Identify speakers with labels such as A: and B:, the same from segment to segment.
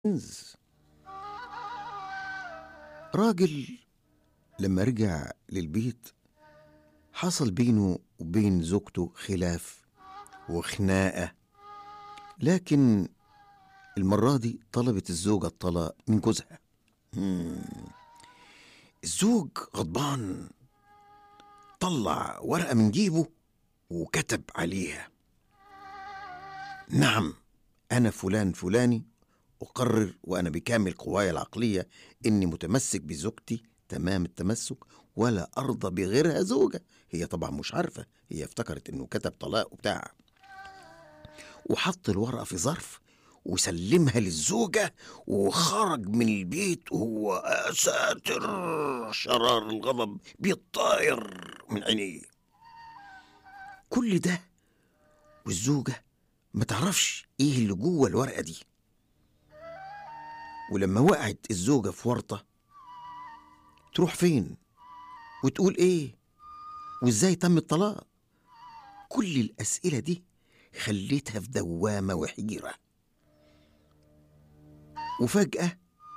A: كنز راجل لما رجع للبيت حصل بينه وبين زوجته خلاف وخناقة لكن المرة دي طلبت الزوجة الطلاق من جوزها مم. الزوج غضبان طلع ورقة من جيبه وكتب عليها نعم أنا فلان فلاني أقرر وأنا بكامل قواي العقلية إني متمسك بزوجتي تمام التمسك ولا أرضى بغيرها زوجة هي طبعا مش عارفة هي افتكرت إنه كتب طلاق وبتاع وحط الورقة في ظرف وسلمها للزوجة وخرج من البيت وهو ساتر شرار الغضب بيطاير من عينيه كل ده والزوجة ما تعرفش ايه اللي جوه الورقة دي ولما وقعت الزوجة في ورطة تروح فين وتقول ايه وازاي تم الطلاق كل الأسئلة دي خليتها في دوامة وحيرة وفجأة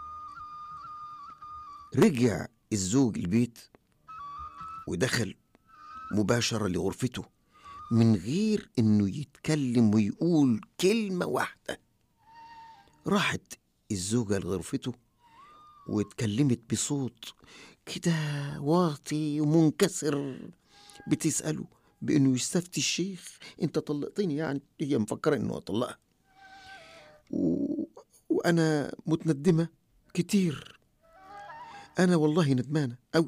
A: رجع الزوج البيت ودخل مباشرة لغرفته من غير انه يتكلم ويقول كلمة واحدة راحت الزوجة لغرفته واتكلمت بصوت كده واطي ومنكسر بتسأله بانه يستفتي الشيخ انت طلقتني يعني هي مفكرة انه طلقها و... وانا متندمة كتير انا والله ندمانة أوي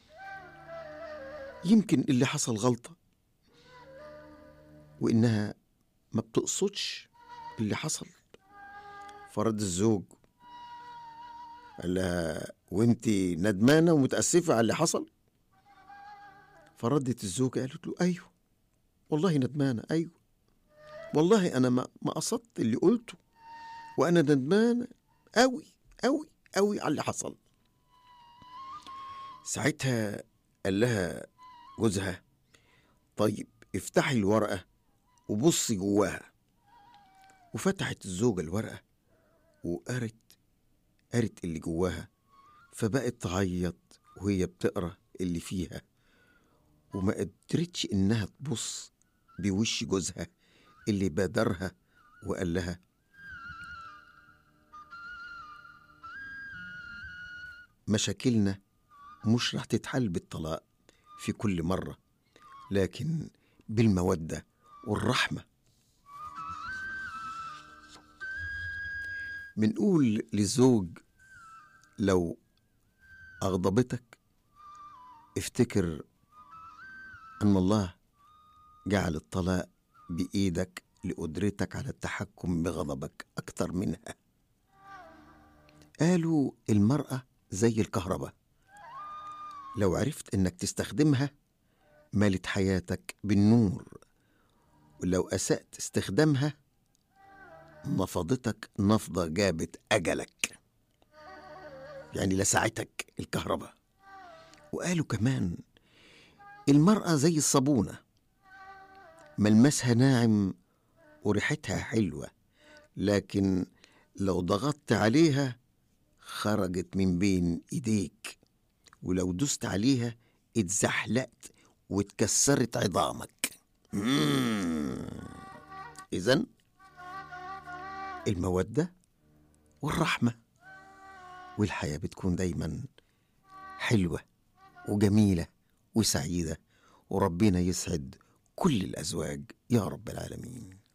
A: يمكن اللي حصل غلطة وإنها ما بتقصدش اللي حصل فرد الزوج قال لها وانتي ندمانة ومتأسفة على اللي حصل فردت الزوجة قالت له أيوه والله ندمانة أيوه والله أنا ما ما قصدت اللي قلته وأنا ندمانة أوي أوي أوي على اللي حصل ساعتها قال لها جوزها طيب افتحي الورقة وبصي جواها وفتحت الزوجة الورقة وقرت قرت اللي جواها فبقت تعيط وهي بتقرا اللي فيها وما قدرتش انها تبص بوش جوزها اللي بادرها وقال لها مشاكلنا مش راح تتحل بالطلاق في كل مرة لكن بالمودة والرحمة بنقول للزوج لو أغضبتك افتكر أن الله جعل الطلاق بإيدك لقدرتك على التحكم بغضبك أكثر منها قالوا المرأة زي الكهرباء لو عرفت إنك تستخدمها مالت حياتك بالنور ولو أسأت استخدامها نفضتك نفضة جابت أجلك يعني لسعتك الكهرباء وقالوا كمان المرأة زي الصابونة ملمسها ناعم وريحتها حلوة لكن لو ضغطت عليها خرجت من بين ايديك ولو دست عليها اتزحلقت واتكسرت عظامك إذا المودة والرحمة والحياة بتكون دايما حلوة وجميلة وسعيدة وربنا يسعد كل الأزواج يا رب العالمين